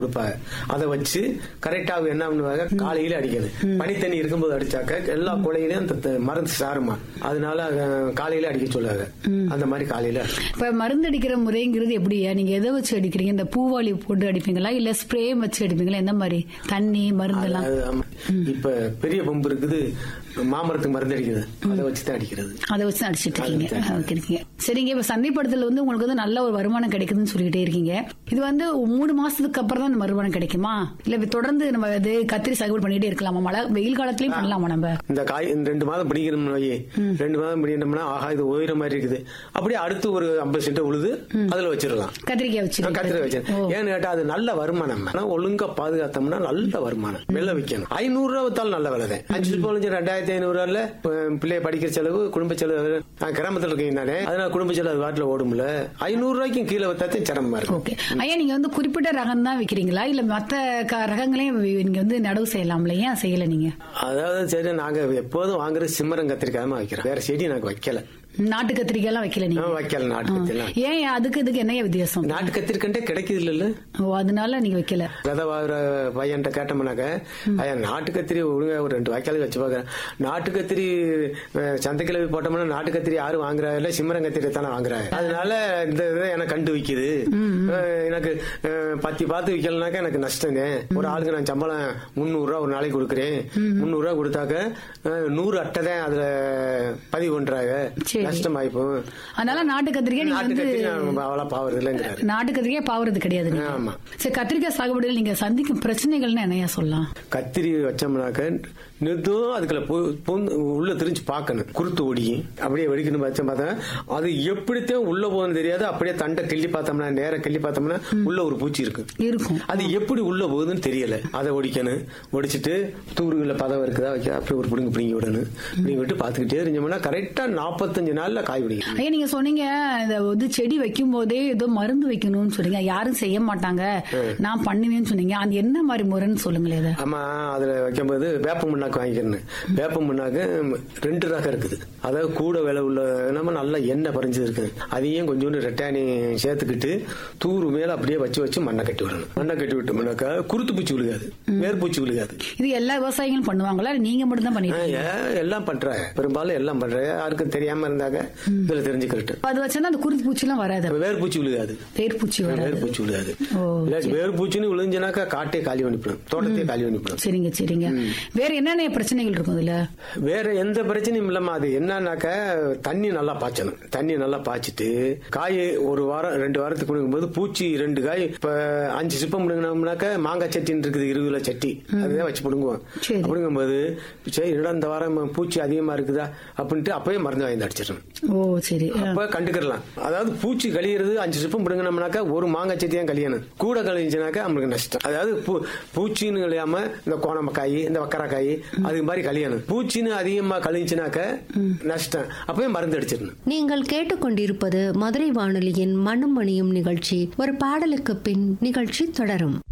கொடுப்பாங்க அதை வச்சு கரெக்டா அவங்க என்ன பண்ணுவாங்க காலையில அடிக்கிறது பனி தண்ணி இருக்கும்போது அடிச்சாக்க எல்லா குலையிலும் அந்த த- மருந்து சாருமா அதனால அஹ், காலையில அடிக்க சொல்லுவாங்க அந்த மாதிரி காலையில அடிக்கணும். இப்ப மருந்து அடிக்கிற முறைங்கிறது எப்படியா நீங்க எதை வச்சு அடிக்கிறீங்க இந்த பூவாளி போட்டு அடிப்பீங்களா இல்ல ஸ்ப்ரே வச்சு அடிப்பீங்களா எந்த மாதிரி தண்ணி மருந்தெல்லாம் அது, ஆமா. இப்ப பெரிய பம்பு இருக்குது மாமரத்துக்கு மருந்து அடிக்கிறது அதை வச்சு தான் அடிக்கிறது அதை வச்சு தான் அடிச்சிட்டு இருக்கீங்க ஓகே, இருக்கீங்க சரிங்க இப்ப சந்தைப்படுத்தல வந்து உங்களுக்கு வந்து நல்ல ஒரு வருமானம் கிடைக்குதுன்னு சொல்லிக்கிட்டே இருக்கீங்க இது வந்து மூணு மாசத்துக்கு அப்புறம் தான் இந்த வருமானம் கிடைக்குமா இல்ல இப்ப தொடர்ந்து நம்ம இது கத்திரி சாகுபடி பண்ணிட்டே இருக்கலாமா மழை வெயில் காலத்திலயும் பண்ணலாமா நம்ம இந்த காய் இந்த ரெண்டு மாதம் பிடிக்கணும்னு வை ரெண்டு மாதம் பிடிக்கணும்னா ஆஹா இது உயிர மாதிரி இருக்குது அப்படியே அடுத்து ஒரு ஐம்பது சென்ட் உழுது அதுல வச்சிடலாம் கத்திரிக்காய் வச்சு கத்திரி வச்சு ஏன்னு கேட்டா அது நல்ல வருமானம் ஆனா ஒழுங்கா பாதுகாத்தோம்னா நல்ல வருமானம் வெள்ள வைக்கணும் ஐநூறு ரூபா வித்தாலும் நல்ல விலை தான் அஞ்சு பதினஞ்சு ரெண்டாயிரத்தி ஐநூறு ரூபாய்ல பிள்ளைய படிக்கிற செலவு குடும்ப செலவு நான் கிராமத்துல இருக்கீங்க தானே அதனால குடும்ப செலவு அது வாட்டில் ஓடும்ல ஐநூறு ரூபாய்க்கும் கீழே வித்தாத்தே சிரமமா இருக்கும் ஓகே ஐயா நீங்க வந்து குறிப்பிட்ட ரகம் தான் விக்கிறீங்களா இல்ல மத்த க- ரகங்களையும் வி- நீங்க வந்து நடவு செய்யலாம்ல ஏன் செய்யல நீங்க அதாவது சரி நாங்க எப்போதும் வாங்குறது சிம்மரம் கத்திரிக்காய் தான் வைக்கிறோம் வேற செடி நாங்க வைக்கல நாட்டு கத்திரிக்காய் எல்லாம் வைக்கல நீங்க நான் வைக்கல நாட்டு கத்திரிலாம் ஏன் அதுக்கு இதுக்கு என்ன வித்தியாசம் நாட்டு கத்திரிக்கண்டே கிடைக்குது இல்ல ஓ அதனால நீங்க வைக்கல விதை வாங்குற பையன்கிட்ட கேட்டோம்னாக்க ஐயா நாட்டு கத்திரி ஒழுங்கா ஒரு ரெண்டு வாய்க்காலுக்கு வச்சு பார்க்கறேன் நாட்டு கத்திரி அஹ், சந்தைக்குள்ள போய் போட்டோம்னா நாட்டு கத்திரி யாரும் வாங்குறாங்க சிம்மரம் கத்திரி தானே வாங்குறாங்க அதனால இந்த இதை எனக்கு கண்டு விக்குது அஹ், எனக்கு அஹ், பத்தி பார்த்து விக்கலனாக்க எனக்கு நஷ்டங்க ஒரு ஆளுக்கு நான் சம்பளம் முந்நூறு ரூபா ஒரு நாளைக்கு கொடுக்குறேன் முந்நூறு ரூபா கொடுத்தாக்க அஹ், நூறு அட்டை தான் அதுல பதிவு பண்றாங்க சரி. நஷ்டம் ஆயிப்போம் அதனால நாட்டு கத்திரிக்காய் நீங்க நாட்டு வந்து கத்திரி நான் அவ்வளவு பாவறது இல்லைங்கிறாரு நாட்டு கத்திரிக்காய் பாவுறது கிடையாது நீங்க. ஆமா. சரி கத்திரிக்காய் சாகுபடியில் நீங்க சந்திக்கும் பிரச்சனைகள்னு என்னையா சொல்லலாம் கத்திரி வச்சோம்னாக்க நிறுத்தும் அதுக்குள்ள பு- புந்து- உள்ள திரிஞ்சு பார்க்கணும் குருத்து ஒடி அப்படியே வெடிக்கணும் வச்சோம் பார்த்தா அது எப்படித்தான் உள்ள போகுதுன்னு தெரியாது அப்படியே தண்டை கிள்ளி பார்த்தோம்னா நேரா கிள்ளி பார்த்தோம்னா உள்ள ஒரு பூச்சி இருக்கு இருக்கும் அது எப்படி உள்ள போகுதுன்னு தெரியல அதை ஒடிக்கணும் ஒடிச்சிட்டு தூருகளில் பதம் இருக்குதா வைக்க அப்படி ஒரு பிடுங்க பிடுங்கி விடணும் பிடுங்கி விட்டு பார்த்துக்கிட்டே இருந்தோம்னா கரெக்டா நாற்பத்தஞ்சு நாள்ல காய் பிடிக்கும் ஐயா நீங்க சொன்னீங்க இந்த வந்து செடி வைக்கும் போதே ஏதோ மருந்து வைக்கணும்னு சொன்னீங்க யாரும் செய்ய மாட்டாங்க நான் பண்ணுவேன்னு சொன்னீங்க அது என்ன மாதிரி முறைன்னு சொல்லுங்களேன் அதை ஆமா அதுல வைக்கும்போது வேப்ப முன்னாக்கு வாங்கிக்கிறேன் வேப்ப முன்னாக்கு ரெண்டு ரகம் இருக்குது அதாவது கூட விலை உள்ள நம்ம நல்ல எண்ணெய் பறிஞ்சது இருக்குது அதையும் கொஞ்சோண்டு ரெட்டாணி சேர்த்துக்கிட்டு தூரு மேல அப்படியே வச்சு வச்சு மண்ணை கட்டி விடணும் மண்ணை கட்டி விட்டோம்னாக்கா குருத்து பூச்சி விழுகாது வேர்பூச்சி விழுகாது இது எல்லா விவசாயிகளும் பண்ணுவாங்களா இல்ல நீங்க மட்டும் தான் பண்ணிட்டு ஆ, ஏ- எல்லாம் பண்றாங்க பெரும்பாலும் எல்லாம் பண்றாங்க யாருக்கும் தெரியாம இருந்தாங்க இதுல தெரிஞ்சுக்கிட்டு அது வச்சா அந்த குருத்து பூச்சி எல்லாம் வராது வேர்பூச்சி விழுகாது வேர்பூச்சி வராது வேர்பூச்சி விழுகாது ஓ, இல்ல வேர்பூச்சின்னு விழுந்துனாக்கா காட்டே காலி பண்ணிவிடும் தோட்டத்தையே காலி பண்ணிவிடும் சரிங்க சரிங்க வேற என்னென்ன பிரச்சனைகள் இருக்கும் இதுல வேற எந்த பிரச்சனையும் இல்லம்மா அது என்னன்னாக்க தண்ணி நல்லா பாய்ச்சணும் தண்ணி நல்லா பாய்ச்சிட்டு காய் ஒரு வாரம் ரெண்டு வாரத்துக்கு கொடுக்கும்போது பூச்சி ரெண்டு காய் இப்ப அஞ்சு சிப்பம் பிடுங்கினோம்னாக்க மாங்காய் சட்டின்னு இருக்குது இருபது கிலோ சட்டி அதுதான் வச்சு பிடுங்குவோம் சரி. அப்படிங்கும்போது சரி என்னடா இந்த வாரம் பூச்சி அதிகமா இருக்குதா அப்படின்ட்டு அப்பவே மருந்து வாங்கி அடிச்சிடணும் ஓ சரி அப்ப கண்டுக்கிடலாம் அதாவது பூச்சி கழியிறது அஞ்சு சிப்பம் பிடுங்கினோம்னாக்கா ஒரு மாங்காய் செடி தான் கழியணும் கூட கழிஞ்சுனாக்கா நம்மளுக்கு நஷ்டம் அதாவது பூ- பூச்சின்னு கழியாம இந்த கோணமக்காய் இந்த வக்கரக்காய் அது மாதிரி கழியணும் பூச்சின்னு அதிகமா கழிஞ்சுனாக்க நஷ்டம் அப்பவே மருந்து அடிச்சிடணும் நீங்கள் கேட்டுக்கொண்டிருப்பது மதுரை வானொலியின் மண்ணும் மணியும் நிகழ்ச்சி ஒரு பாடலுக்கு பின் நிகழ்ச்சி தொடரும்